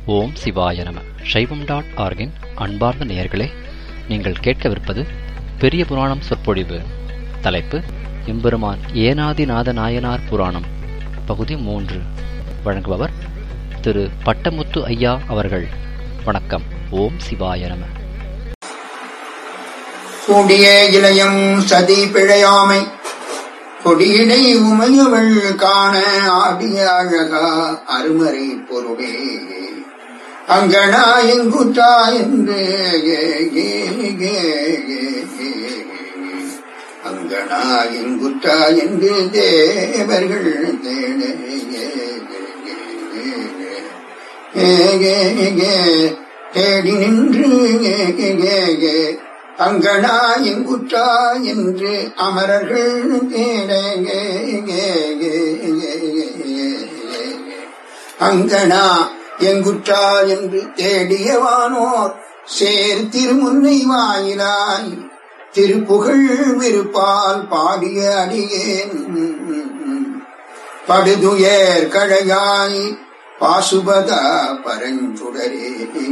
ஓம் சிவாய நம சைவம் டாட் ஆர்கின் அன்பார்ந்த நேயர்களே நீங்கள் கேட்கவிருப்பது பெரிய புராணம் சொற்பொழிவு தலைப்பு எம்பெருமான் ஏனாதிநாத நாயனார் புராணம் பகுதி மூன்று வழங்குபவர் திரு பட்டமுத்து ஐயா அவர்கள் வணக்கம் ஓம் சிவாய நம கூடிய இளையம் சதி பிழையாமை கொடியிடை உமையவள் காண ஆடிய அழகா அருமறை பொருளே அங்கனா எங்குற்றா என்று ஏ, ஏ, ஏ, ஏ, ஏ. அங்கனா எங்குற்றா என்று தேவர்கள் தேட ஏ, ஏ, ஏ, ஏ, ஏ, ஏ, தேடி நின்று ஏ, ஏ, ஏ, ஏ. அங்கனா எங்குற்றா என்று அமரர்கள் தேட ஏ, ஏ, ஏ, ஏ, ஏ, ஏ. அங்கனா எங்குற்றா என்று தேடியவானோர் சேர் திருமுன்னை வாயிலாய் திருப்புகழ் விருப்பால் பாடிய அடியேன் படுதுயர் கழையாய் பாசுபதா பரஞ்சுடரே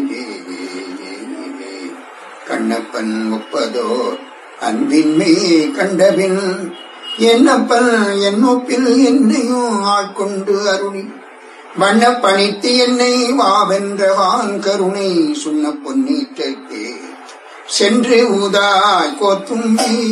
கண்ணப்பன் ஒப்பதோ அன்பின்மை கண்டபின் என்னப்பன் என்னொப்பில் என்னையும் ஆட்கொண்டு அருளி வண்ண பணித்து என்னை வாவென்றவான் கருணை சுண்ண பொன்னீற்றே சென்று ஊதாய் கோத்தும்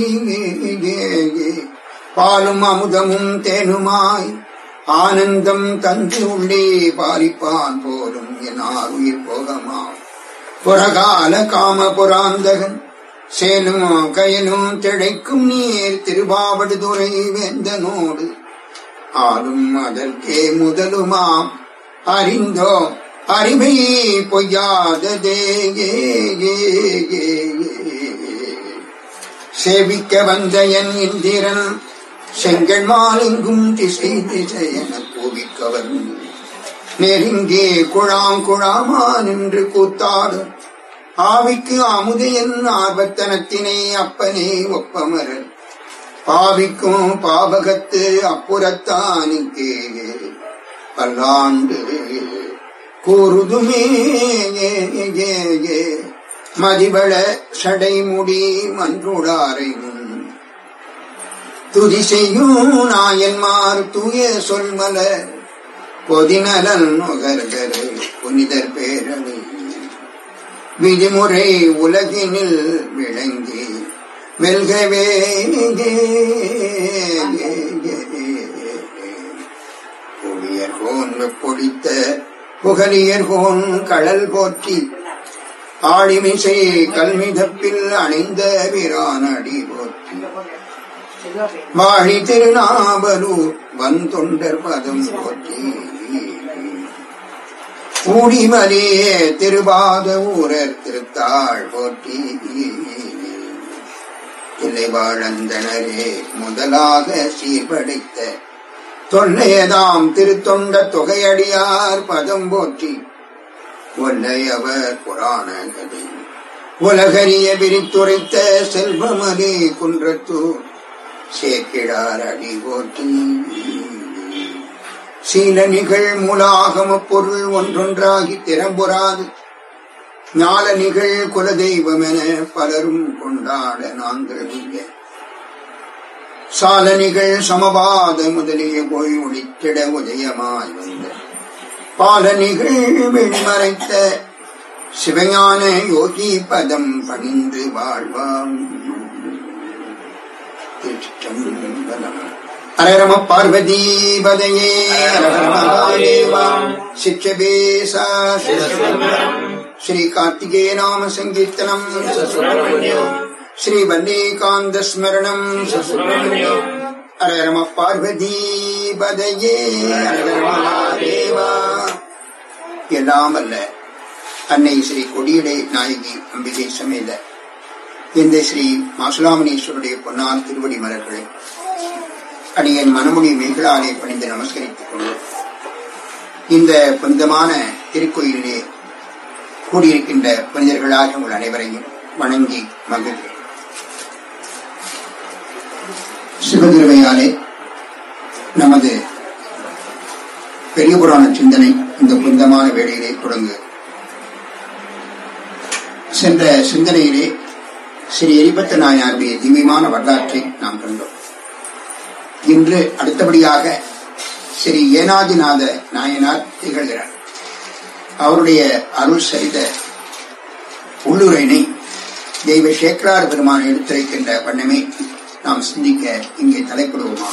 பாலும் அமுதமும் தேனுமாய் ஆனந்தம் தந்து உள்ளே பாரிப்பான் போலும் என் ஆறுயிர் போகமா புறகால காம புராந்தகன் சேலும் கயலும் திளைக்கும் நீர் திருவாவடுதுறை வேந்தனோடு ஆளும் அதற்கே முதலுமாம் அறிந்தோ அறிவை பொய்யாததே ஏ, ஏ, ஏ, ஏ. சேவிக்க வந்த என் இந்திரன் செங்கல் மாலெங்கும் திசை திசை என கூவிக்கவர் நெருங்கே குழாம் குழாமா நின்று கூத்தாடு ஆவிக்கு அமுதையன் ஆர்வத்தனத்தினை அப்பனே ஒப்பமரர் பாவிக்கும் பாவகத்து அப்புறத்தானுக்கே பல்லாண்டு கூறுதுமே ஏ, ஏ, ஏ. மதிவள சடைமுடி மன்றுடாரை முன் துதி செய்யும் நாயன்மார் தூய சொல்மலர் பொதிநலன் நுகர்கரு புனிதர் பேரவை விதிமுறை உலகினில் விளங்கி வெல்கவே புவியர்கோன் வெப்பொழித்த புகழியர்கோன் கடல் போற்றி ஆழிமிசை கல்மிதப்பில் அணிந்த வீரானடி போற்றி வாழி திருநாவலூர் வந்தொண்டர் பதம் போற்றி கூடிமலியே திருபாத ஊரர் திருத்தாள் போற்றி இலைவாழந்தனரே முதலாக சீர்படைத்த தொல்லையதாம் திருத்தொண்ட தொகையடியார் பதம் போற்றி ஒல்லையவர் புராண கதை உலகறிய விரித்துரைத்த செல்வமதி குன்றத்தூர் சேக்கிழார் அடி போற்றி சீல நிகழ் மூலாகம பொருள் ஒன்றொன்றாகி திறம்புறாது ஞால நிகழ் குலதெய்வம் என பலரும் கொண்டாட நாங்கள் நீங்க சாலனிகள் சமபாத முதலிய போய் ஒளித்திட உதயமாய் வந்த பாலனிகள் வெளிமறைத்த சிவஞான யோகி பதம் பணிந்து வாழ்வாம் திருச்சிற்றம்பலம். ஹரரம பார்வதி பதையே ஹரஹரமகாதேவா சிச்சபேசா ஸ்ரீ கார்த்திகே நாம சங்கீர்த்தனம் ஸ்ரீ வல்லிகாந்த ஸ்மரணம் ஹரஹரம பார்வதி பதையே ஹரஹரமகாதேவா எல்லாம் அல்ல அன்னை ஸ்ரீ கொடியடை நாயகி அம்பிகை சமேத இந்த ஸ்ரீ மாசுலாமணீஸ்வருடைய பொன்னால் திருவடி மலர்களை அடியன் மனமுடி மேகலாலே பணிந்து நமஸ்கரித்துக் கொண்டு இந்த புனிதமான திருக்கோயிலிலே கூடியிருக்கின்ற புனிதர்களாக உங்கள் அனைவரையும் வணங்கி மகிழ்கிறேன் சிவகிருமையாலே நமது பெரிய புராண சிந்தனை இந்த புனிதமான வேளையிலே தொடங்கு சென்ற சிந்தனையிலே ஸ்ரீ எரிபத்த நாயனாருடைய திவ்யமான வரலாற்றை நாம் கண்டோம் இன்று அடுத்தபடியாக ஸ்ரீ ஏனாதிநாத நாயனார் திகழ்கிறார் அவருடைய அருள் சரித உள்ளுரையினை தெய்வ சேக்கரார் பெருமான் எடுத்துரைக்கின்ற வண்ணமே நாம் சிந்திக்க இங்கே தலைப்படுவோமா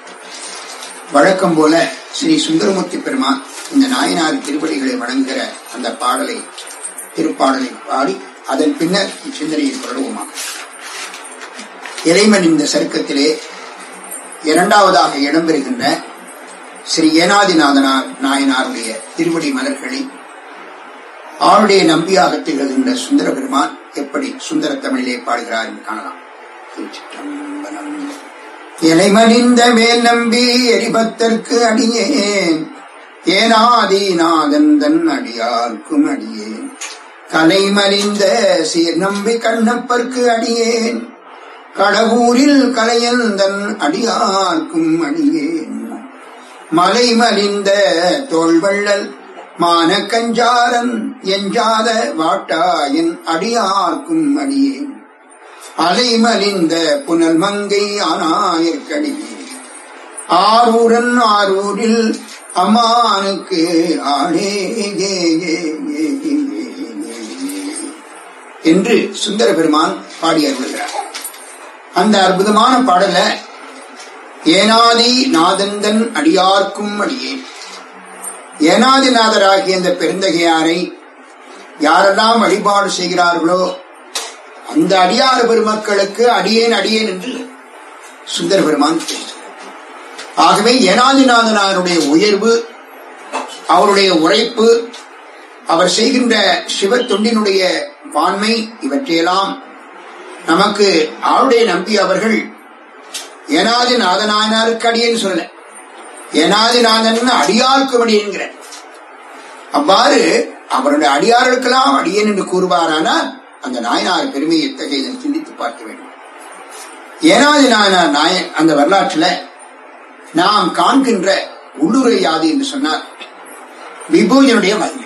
வழக்கம் போல ஸ்ரீ சுந்தரமூர்த்தி பெருமான் இந்த நாயனார் திருப்படிகளை வழங்குகிற அந்த பாடலை திருப்பாடலை பாடி அதன் பின்னர் இச்சிந்தனையில் தொடருவோமா இறைவன் இந்த சருக்கத்திலே இரண்டாவதாக இடம்பெறுகின்ற ஸ்ரீ ஏனாதிநாதனார் நாயனாருடைய திருவடி மலர்களை ஆளுடைய நம்பியாக திகழ்கின்ற சுந்தர பெருமான் எப்படி சுந்தர தமிழிலே பாடுகிறார் என்று காணலாம் திருச்சிற்றம்பலம். இலைமறிந்த மேல் நம்பி எரிபத்தற்கு அடியேன் ஏனாதிநாதன் தன் அடியார்க்கும் அடியேன் கலைமறிந்த சீர் நம்பி கண்ணப்பர்க்கு அடியேன் கடவுரில் கலையந்தன் அடியார்க்கும் அடியேன் மலை மலிந்த தோல்வள்ளல் மான கஞ்சாரன் எஞ்சாத வாட்டாயன் அடியார்க்கும் அடியேன் அலைமலிந்த புனல் மங்கை ஆனாயற்கடியே ஆரூரன் ஆரூரில் அம்மானுக்கு ஆடே ஏ, ஏ, ஏ, ஏ, ஏ, ஏ. என்று சுந்தர பெருமான் பாடி அருள்கிறார் அந்த அற்புதமான பாடல ஏனாதி நாதந்தன் அடியார்க்கும் அடியேன் ஏனாதிநாதராகிய அந்த பெருந்தகையாரை யாரெல்லாம் வழிபாடு செய்கிறார்களோ அந்த அடியார் பெருமக்களுக்கு அடியேன் அடியேன் என்று சுந்தர பெருமான் பேசுகிறார் ஆகவே ஏனாதிநாதனாருடைய உயர்வு அவருடைய உழைப்பு அவர் செய்கின்ற சிவ தொண்டினுடைய பான்மை இவற்றையெல்லாம் நமக்கு ஆளுடைய நம்பி அவர்கள் ஏனாதி நாதனாயனாருக்கு அடியேன்னு சொல்லல ஏனாதிநாதன் அடியாருக்கு அடியேங்கிற அவ்வாறு அவருடைய அடியார்களுக்கெல்லாம் அடியேன் என்று கூறுவாரானால் அந்த நாயனார் பெருமையை எத்தகைய சிந்தித்து பார்க்க வேண்டும் ஏனாதி நாயனார் நாய அந்த வரலாற்றுல நாம் காண்கின்ற உள்ளுரை யாது என்று சொன்னால் விபூதியினுடைய மகிமை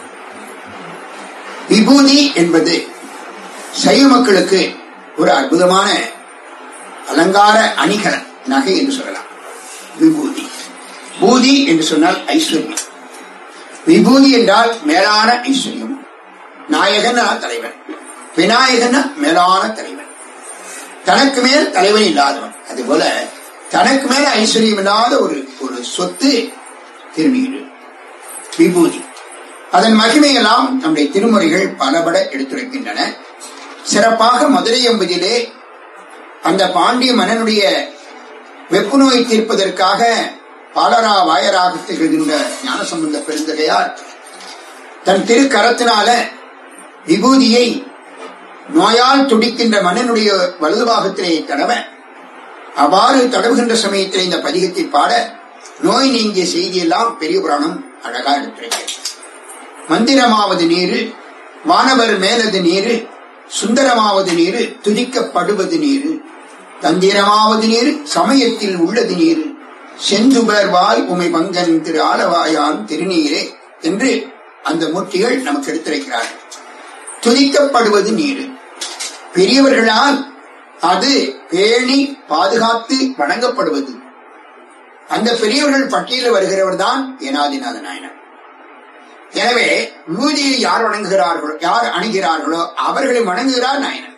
விபூதி என்பது சைவ மக்களுக்கு ஒரு அற்புதமான அலங்கார அணிகலன் நகை என்று சொல்லலாம் விபூதி பூதி என்று சொன்னால் ஐஸ்வர்யம் விபூதி என்றால் மேலான ஐஸ்வர்யம் நாயகன் தலைவன் விநாயகன் மேலான தலைவன் தனக்கு மேல் தலைவன் இல்லாதவன் அதுபோல தனக்கு மேல ஐஸ்வர்யம் இல்லாத ஒரு ஒரு சொத்து திருநீரு விபூதி அதன் மகிமையெல்லாம் நம்முடைய திருமுறைகள் பலபட எடுத்துரைக்கின்றன சிறப்பாக மதுரை என்பதிலே அந்த பாண்டிய மன்னனுடைய வெப்பு நோய் தீர்ப்பதற்காக பாலரா வாயராக திகழ்கின்ற ஞானசம்பந்த பெருந்தகையார் தன் திருக்கரத்தினால விபூதியை நோயால் துடிக்கின்ற மன்னனுடைய வலது பாகத்திலே தடவ அவ்வாறு தடவுகின்ற சமயத்தில் இந்த பதிகத்தை பாட நோய் நீங்கிய செய்தியெல்லாம் பெரிய புராணம் அழகா எடுத்துரைக்கிறது மந்திரமாவது நீரு வானவர் மேலது நீரு சுந்தரமாவது நீரு துதிக்கப்படுவது நீரு தந்திரமாவது நீரு சமயத்தில் உள்ளது நீரு செந்துபர் வாய் உமை பங்கன் திரு ஆலவாயான் திருநீரே என்று அந்த மூர்த்திகள் நமக்கு எடுத்துரைக்கிறார்கள் துதிக்கப்படுவது நீரு பெரியவர்களால் அது பேணி பாதுகாத்து வணங்கப்படுவது அந்த பெரியவர்கள் பட்டியலில் வருகிறவர் தான் ஏனாதிநாத நாயனர் எனவே விபூதியை யார் வணங்குகிறார்களோ யார் அணுகிறார்களோ அவர்களை வணங்குகிறார் நாயனர்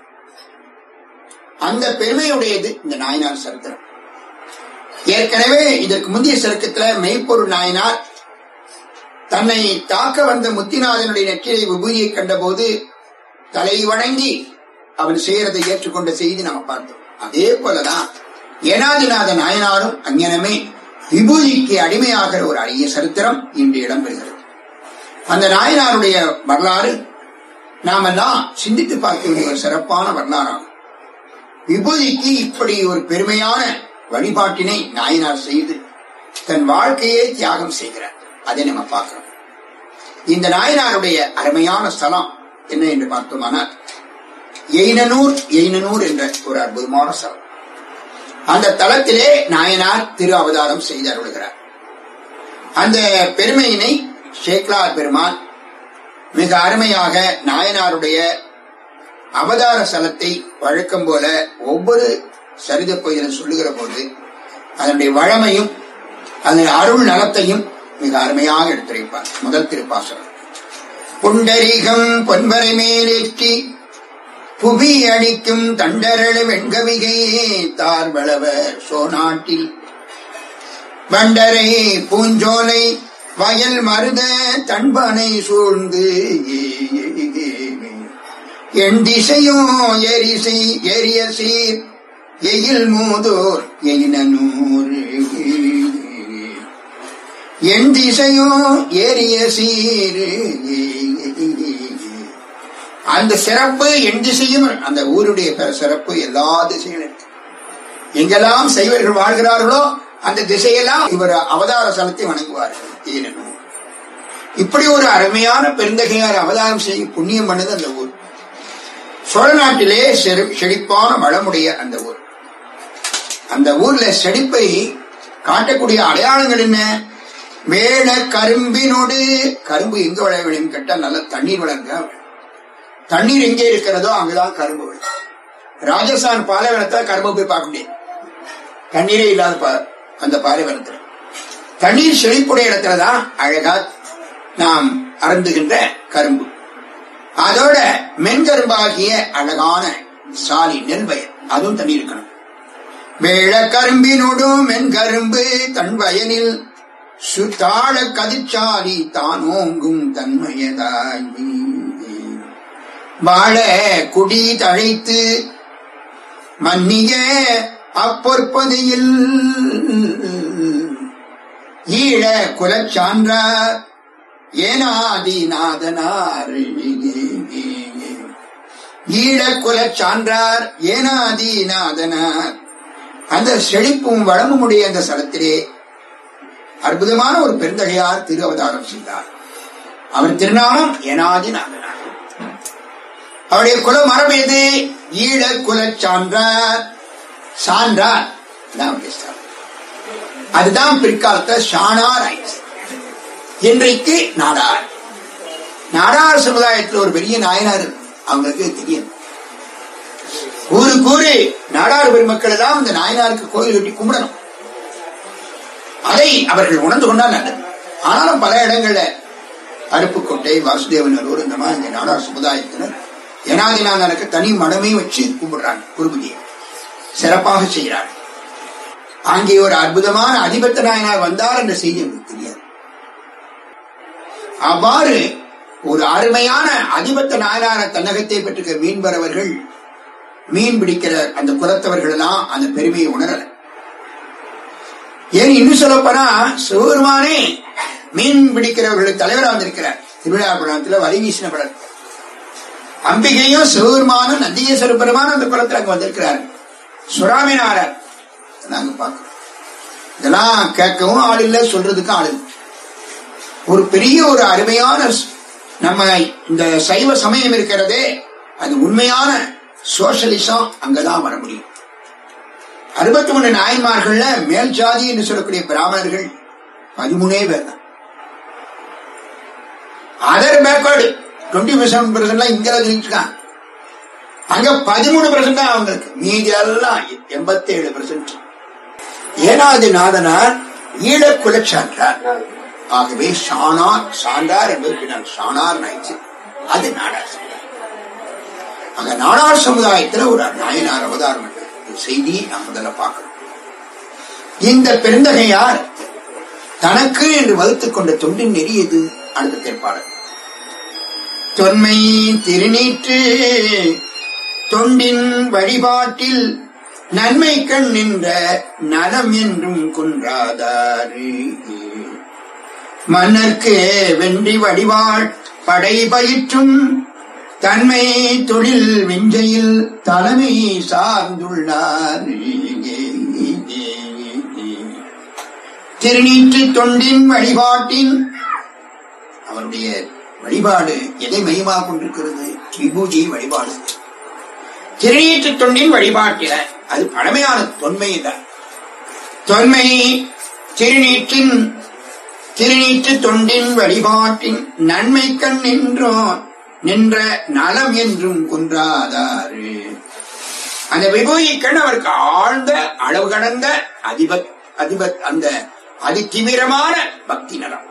அந்த பெருமையுடையது இந்த நாயனார் சரித்திரம் ஏற்கனவே இதற்கு முந்தைய சருக்கத்துல மெய்ப்பொருள் நாயனார் தன்னை தாக்க வந்த முத்திநாதனுடைய நெற்றியை விபூதியை கண்டபோது தலை வணங்கி அவன் செய்யறதை ஏற்றுக்கொண்ட செய்தி நம்ம பார்த்தோம் அதே போலதான் ஏனாதிநாத நாயனாரும் அஞ்ஞனமே விபூதிக்கு அடிமையாகிற ஒரு அரிய சரித்திரம் இன்று இடம்பெறுகிறது அந்த நாயனாருடைய வரலாறு நாமெல்லாம் சிந்தித்து பார்க்க வேண்டிய ஒரு சிறப்பான வரலாறாகும் விபூதிக்கு இப்படி ஒரு பெருமையான வழிபாட்டினை நாயனார் செய்து தன் வாழ்க்கையே தியாகம் செய்கிறார் அதை நம்ம பார்க்கிறோம் இந்த நாயனாருடைய அருமையான ஸ்தலம் என்ன என்று பார்த்தோமானால் எயினனூர் எயினனூர் என்ற ஒரு அற்புதமான ஸ்தலம் அந்த தலத்திலே நாயனார் திரு அவதாரம் செய்து அருள்கிறார் அந்த பெருமையினை சேக்லார் பெருமான் மிக அருமையாக நாயனாருடைய அவதார ஸ்தலத்தை வழக்கம் போல ஒவ்வொரு சரித கோயிலும் சொல்லுகிற போது அதனுடைய வழமையும் அதன் அருள் நலத்தையும் மிக அருமையாக எடுத்துரைப்பார் முதல் திருப்பாசனம் புண்டரீகம் பொன்வரை மேலேற்றி புவி அணிக்கும் தண்டரளு வெண்கவிகையே தார்வளவர் சோநாட்டில் வண்டரை பூஞ்சோலை வயல் மருத தன்பனை சூழ்ந்து என் திசையும் எரிசை எரிய சீர் எயில் மூதோர் எயினூர் என் திசையும் ஏறிய சீர் அந்த சிறப்பு என் திசையும் அந்த ஊருடைய பெ- சிறப்பு எல்லா திசையும் இருக்கு எங்கெல்லாம் சைவர்கள் வாழ்கிறார்களோ அந்த திசையெல்லாம் இவர் அவதார ஸ்தலத்தை வணங்குவார்கள் ஏனெனும் இப்படி ஒரு அருமையான பெருந்தகையார் அவதாரம் செய்யும் புண்ணியம் பண்ணது அந்த ஊர் சோழ நாட்டிலே செரு- செழிப்பான வளமுடைய அந்த ஊர் அந்த ஊர்ல செழிப்பை காட்டக்கூடிய அடையாளங்கள் என்ன மேல கரும்பினோடு கரும்பு எங்க விளைய விளையும் கேட்டா நல்ல தண்ணீர் வளர்ங்க தண்ணீர் எங்கே இருக்கிறதோ அங்கதான் கரும்பு விளையும் ராஜஸ்தான் பாலைவனத்தை கரும்பு போய் பார்க்க முடியாது தண்ணீரே இல்லாத பா- அந்த பாலைவனத்துல தண்ணீர் செழிப்புடைய இடத்துலதான் அழகா நாம் அருந்துகின்ற கரும்பு அதோட மென்கரும்பாகிய அழகான சாலி நெல் வயல் அதுவும் தண்ணி இருக்கணும் வேள கரும்பினோடும் மென்கரும்பு தன் வயலில் சுத்தாழ கதிர்ச்சாலி தான் ஓங்கும் தன்மையதாகி வாழ குடி தழைத்து மன்னிய அப்பொற்பதியில் ஈழ குலச்சான்றார் ஏனாதிநாதனார் ஈழ குலச் சான்றார் ஏனாதிநாதனார் அந்த செழிப்பும் வளமும் உடைய அந்த ஸ்தலத்திலே அற்புதமான ஒரு பெருந்தகையார் திரு அவதாரம் செய்தார் அவர் திருநாமம் ஏனாதிநாதனார் அவருடைய குல மரம் எது ஈழ குலச் சான்றார் சான்றார் அதான் அவருடைய ஸ்தலம். அதுதான் பிற்காலத்தில் ஷானார் ஆயிடுச்சு இன்றைக்கு நாடார் நாடார் சமுதாயத்தில் ஒரு பெரிய நாயனார் இருக்கு. அவங்களுக்கு தெரியும் ஊரு கூறு நாடார் பெருமக்கள் எல்லாம் இந்த நாயனாருக்கு கோயில் கட்டி கும்பிடணும் அதை அவர்கள் உணர்ந்து கொண்டால் நல்லது ஆனாலும் பல இடங்கள்ல அருப்புக்கோட்டை வாசுதேவனூர் இந்த மாதிரி இந்த நாடார் சமுதாயத்தினர் ஏனாதிநாதனுக்கு தனி மடமே வச்சு கும்பிடுறாங்க குருபதியை சிறப்பாக செய்கிறார்கள் அங்கே ஒரு அற்புதமான அதிபத்த நாயனார் வந்தார் என்ற செய்தி எனக்கு தெரியாது அவ்வாறு ஒரு அருமையான அதிபத்த நாயனார தன்னகத்தை பெற்றுக்க மீன்பறவர்கள் மீன் பிடிக்கிற அந்த குலத்தவர்கள் எல்லாம் அந்த பெருமையை உணரல ஏன் இன்னும் சொல்லப்போனா சிவபெருமானே மீன் பிடிக்கிறவர்களுக்கு தலைவராக வந்திருக்கிறார் திருவிழாபுரத்துல வரி வீசின படம் அம்பிகையும் சிவபெருமானும் நந்திகேஸ்வர பெருமானும் அந்த குளத்துல அங்க வந்திருக்கிறார் சுறாமினாரர் நாங்க பார்க்கிறோம் இதெல்லாம் கேட்கவும் ஆள் இல்லை சொல்றதுக்கும் ஆள் இல்லை ஒரு பெரிய ஒரு அருமையான ஸ்- நம்ம இந்த சைவ சமயம் இருக்கிறதே அது உண்மையான சோஷலிசம் அங்கதான் வர முடியும் அறுபத்தி மூணு நாயன்மார்கள்ல மேல் ஜாதி என்று சொல்லக்கூடிய பிராமணர்கள் பதிமூணே பேர் தான் அதர் பேக்வர்டு டுவெண்ட்டி பெர்சன்ட் பெர்சன்ட்லாம் இங்க இருக்கான் அங்க பதிமூணு பெர்சன்ட் தான் அவங்களுக்கு மீதி எல்லாம் எண்பத்தி ஏழு பெர்சன்ட் ஏனாது நாதனார் ஈழக்குல சான்றார் ஆகவே ஷானார் சான்றார் என்பது பின்னால் ஷானார் நாய்ச்சி அது நாடார் சமுதாயம் அங்க நாடார் சமுதாயத்துல ஒரு நாயனார் அவதாரம் உண்டு. இந்த செய்தியை நாம் முதல்ல பார்க்கணும் இந்த பெருந்தகையார் தனக்கு என்று வகுத்துக் கொண்ட தொண்டின் நெறியது அடுத்த தேர்ப்பாளர் தொன்மை திருநீற்று தொண்டின் வழிபாட்டில் நன்மை கண் நின்ற நலம் என்றும் குன்றாதாரு மன்னர்க்கு வென்றி வடிவாள் படை பயிற்றும் தன்மை தொழில் விஞ்சையில் தலைமை சார்ந்துள்ளார் திருநீற்று தொண்டின் வழிபாட்டின் அவருடைய வழிபாடு எதை மையமாக கொண்டிருக்கிறது விபூஜி வழிபாடு திருநீற்று தொண்டின் வழிபாட்டில அது பழமையான தொன்மை தான் தொன்மை திருநீற்றின் திருநீற்று தொண்டின் வழிபாட்டின் நன்மை கண் நின்றோன் நின்ற நலம் என்றும் குன்றாதாரு அந்த விபூதிக்கண் அவருக்கு ஆழ்ந்த அளவு கடந்த அதிப அதிப அந்த அதிதீவிரமான பக்தி நலம்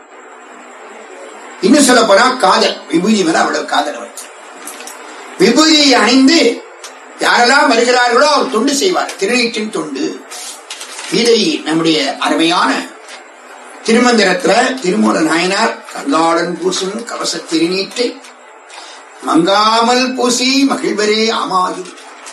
இன்னும் சொல்ல போனா காதல் விபூதி மேல அவ்வளவு காதல் அவர் விபூதியை அணிந்து யாரெல்லாம் வருகிறார்களோ அவர் தொண்டு செய்வார் திருநீற்றின் தொண்டு இதை நம்முடைய அருமையான திருமந்திரத்துல திருமூல நாயனார் கங்காளன் பூசும் கவச திருநீற்றை மங்காமல் பூசி மகிழ்வரே ஆமாகி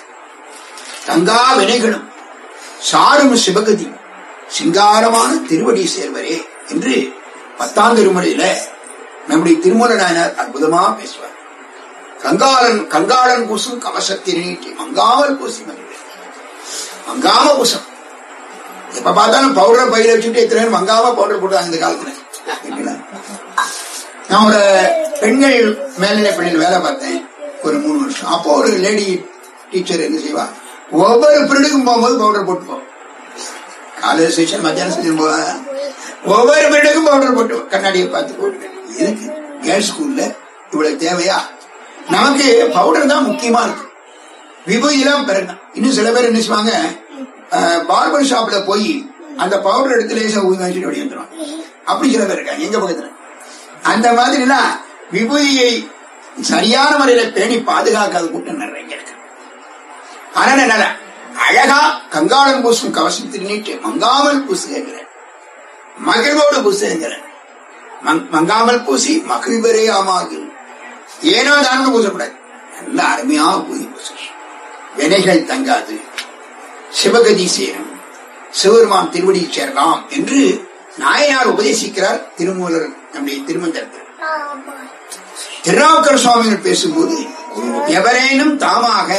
தங்கா வினைகளும் சாரும் சிவகதி சிங்காரமான திருவடி சேர்வரே என்று பத்தாம் திருமுறையில நம்முடைய திருமூல நாயனார் அற்புதமா பேசுவார் கங்காளன் கங்காளன் பூசும் கவச திருநீற்றை மங்காமல் பூசி மகிழ்வரே மங்காம பூசம் எப்ப பார்த்தாலும் பவுடர் பையில வச்சுட்டு எத்தனை பேர் மங்காம பவுடர் போட்டாங்க இந்த காலத்துல இல்லைங்களா? நான் ஒரு பெண்கள் மேல்நிலை பள்ளியில் வேலை பார்த்தேன் ஒரு மூணு வருஷம் அப்போ ஒரு லேடி டீச்சர் என்ன செய்வா ஒவ்வொரு பீரியடுக்கும் போகும்போது பவுடர் போட்டுப்போம் காலையில் செஷன் மத்தியானம் செஷன் போவா ஒவ்வொரு பீரியடுக்கும் பவுடர் போட்டு கண்ணாடியை பார்த்து போட்டு எதுக்கு கேர்ள்ஸ் ஸ்கூல்ல இவ்வளவு தேவையா நமக்கு பவுடர் தான் முக்கியமா இருக்கு விபூதியெல்லாம் பிறகு இன்னும் சில பேர் என்ன செய்வாங்க பார்பர் ஷாப்ல போய் அந்த பவுடர் எடுத்து லேசா ஊதி வச்சுட்டு வெளியே வந்துடும் அப்படி சில பேர் இருக்காங்க எங்க பக்கத்துல அந்த மாதிரிலாம் விபூதியை சரியான முறையில பேணி பாதுகாக்காத கூட்டம் நிறைய இருக்கு ஆனா என்ன அழகா கங்காளம் பூசும் கவசம் திருநீட்டு மங்காமல் பூசுகிற மகிழ்வோடு பூசுகிற மங்காமல் பூசி மகிழ்வரே ஆமாகு ஏனோ தானு பூசக்கூடாது நல்ல அருமையா பூசி பூச வினைகள் தங்காது சிவகதி சேரும் சிவருமான் திருவடி சேரலாம் என்று நாயனார் உபதேசிக்கிறார் திருமூலர் நம்முடைய திருமந்திரத்தில் திருநாவுக்கர் சுவாமிகள் பேசும்போது எவரேனும் தாமாக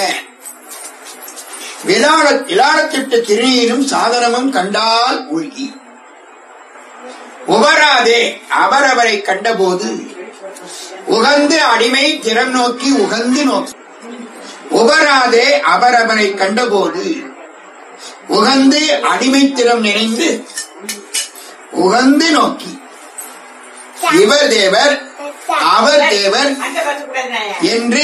விளாட விளாடத்திட்ட திருநீரும் சாதனமும் கண்டால் மூழ்கி உவராதே அவரவரை கண்டபோது உகந்து அடிமை திறம் நோக்கி உகந்து நோக்கி உவராதே அவரவரை கண்டபோது உகந்து அடிமைத்திறம் நினைந்து உகந்து நோக்கி இவர் தேவர் அவர் தேவர் என்று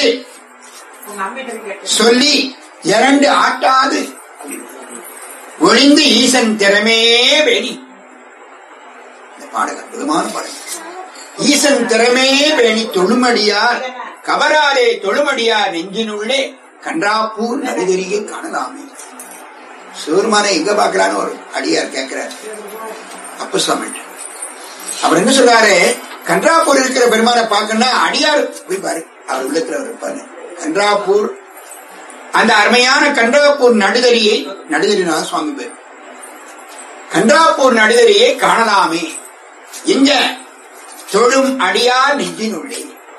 சொல்லி இரண்டு ஆட்டாது ஒளிந்து ஈசன் திறமே வேணி இந்த பாடல் அற்புதமான பாடல் ஈசன் திறமே வேணி தொழுமடியார் கவராதே தொழுமடியார் நெஞ்சினுள்ளே கன்றாப்பூர் நடுதெரிய காணலாமே சிவருமான எங்க பாக்குறான்னு ஒரு அடியார் கேட்கிறார் அப்ப சுவாமி அவர் என்ன சொல்றாரு கன்றாப்பூர் இருக்கிற பெருமானை பார்க்கணும்னா அடியார் போய் பாரு அவர் உள்ளத்துல அவர் இருப்பாரு கன்றாப்பூர் அந்த அருமையான கன்றாப்பூர் நடுதறியை நடுதறினார் சுவாமி பேர் கன்றாப்பூர் நடுதறியை காணலாமே எங்க தொழும் அடியார் நெஞ்சினுள்ளே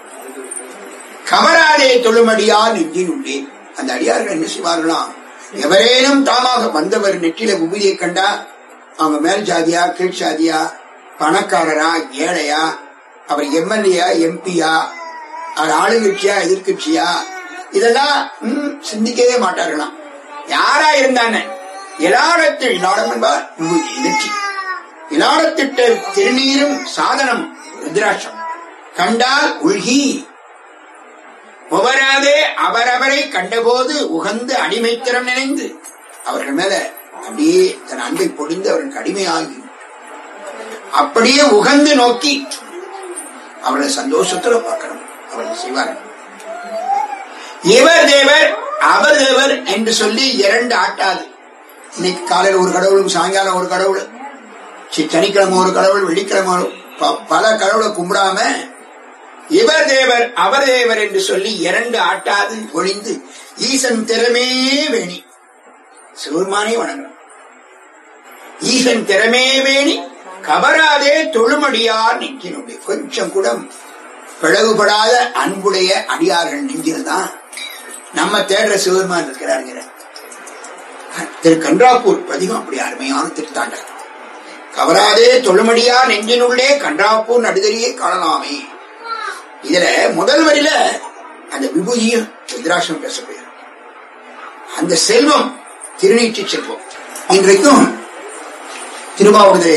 கமராதே தொழும் அடியார் நெஞ்சினுள்ளே அந்த அடியார்கள் என்ன செய்வார்களாம் எவரேனும் தாமாக வந்தவர் நெற்றில உபதியை கண்டா அவங்க மேல் ஜாதியா கீழ் ஜாதியா பணக்காரரா ஏழையா அவர் எம்எல்ஏயா எம்பியா அவர் ஆளுங்கட்சியா எதிர்கட்சியா இதெல்லாம் ம், சிந்திக்கவே மாட்டார்களாம் யாரா இருந்தானே இலாடத்தில் இலாடம் என்பார் விபூதி, நெற்றி இலாடத்திட்ட திருநீரும் சாதனம் ருத்ராட்சம் கண்டால் உள்கி உவராதே அவரவரை கண்டபோது உகந்து அடிமைத்திறம் நினைந்து அவர்கள் மேல அப்படியே தன் அன்பை பொழிந்து அவர்களுக்கு அடிமையாகி அப்படியே உகந்து நோக்கி அவர்களை சந்தோஷத்துல பார்க்கணும் அவர்கள் செய்வார்கள் இவர் தேவர் அவர் தேவர் என்று சொல்லி இரண்டு ஆட்டாது இன்னைக்கு காலையில ஒரு கடவுளும் சாயங்காலம் ஒரு கடவுள் சி- சனிக்கிழமை ஒரு கடவுள் வெள்ளிக்கிழமை ஒரு ப- பல கடவுளை கும்பிடாம இவர் தேவர் அவர் தேவர் என்று சொல்லி இரண்டு ஆட்டாது ஒழிந்து ஈசன் திறமே வேணி சிவருமானே வணங்கணும் ஈசன் திறமே வேணி கவராதே தொழுமடியார் நெஞ்சினுடைய கொஞ்சம் கூட பிளவுபடாத அன்புடைய அடியார்கள் நெஞ்சில் தான் நம்ம தேடுற சிவருமான் இருக்கிறாருங்கிற திரு கன்றாப்பூர் பதிகம் அப்படி அருமையான திருத்தாண்டகம் கவராதே தொழுமடியா நெஞ்சினுள்ளே கன்றாப்பூர் நடுதறியே காணலாமே இதுல முதல் வரியில அந்த விபூதியும் ருத்ராட்சம் பேச போயிடும் அந்த செல்வம் திருநீற்றி செல்வம் இன்றைக்கும் திருவாவூரை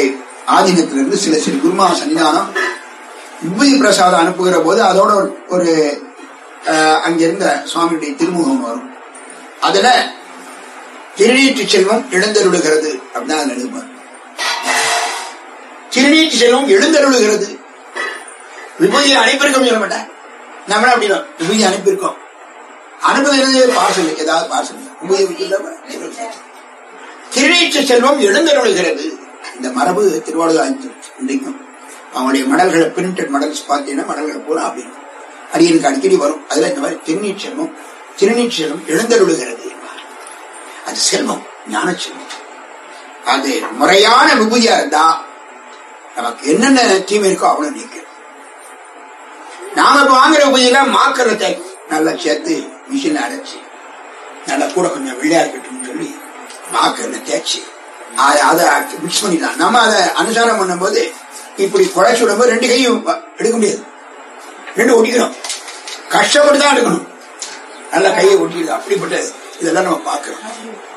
ஆதீனத்திலிருந்து சில சில குருமா சன்னிதானம் விபூதி பிரசாதம் அனுப்புகிற போது அதோட ஒரு- ஒரு அஹ், அங்கிருந்த சுவாமியுடைய திருமுகம் வரும் அதுல திருநீற்று செல்வம் எழுந்தருளுகிறது அப்படின்னு அதுல எழுதுவார் திருநீற்று செல்வம் எழுந்தருளுகிறது விபூதி அனுப்பியிருக்கோம் சொல்ல மாட்டேன் நம்மள அப்படிதான் விபூதி அனுப்பியிருக்கோம் அனுப்புகிறது பார்சல் ஏதாவது பார்சல் விபூதி விட்டு திருநீற்று செல்வம் எழுந்தருளுகிறது இந்த மரபு திருவாரூர் ஆயிடுச்சு இன்றைக்கும் அவங்களுடைய மடல்களை பிரிண்டட் மடல்ஸ் பார்த்தீங்கன்னா மடல்களை பூரா அப்படி இருக்கும் அடியனுக்கு அடிக்கடி வரும் அதுல இந்த மாதிரி திருநீர் செல்வம் திருநீர் செல்வம் எழுந்தருளுகிறது என்பார். அது செல்வம் ஞான செல்வம் அது முறையான விபூதியா இருந்தா நமக்கு என்னென்ன தீமை இருக்கோ அவ்வளவு நீக்கும் நாம இப்ப வாங்குற விபூதியில மாக்கிறத நல்லா சேர்த்து மிஷின் அடைச்சு நல்லா கூட கொஞ்சம் வெள்ளையா இருக்கட்டும்னு சொல்லி மாக்கல்ல தேய்ச்சி அ- அதை மிக்ஸ் பண்ணிடலாம் நம்ம அதை அனுசாரம் பண்ணும்போது இப்படி குழைச்சு விடும்போது ரெண்டு கையும் வ- எடுக்க முடியாது ரெண்டு ஒட்டிக்கணும் கஷ்டப்பட்டு தான் எடுக்கணும் நல்லா கையை ஒட்டிடுது அப்படிப்பட்ட இதெல்லாம் நம்ம பார்க்கிறோம்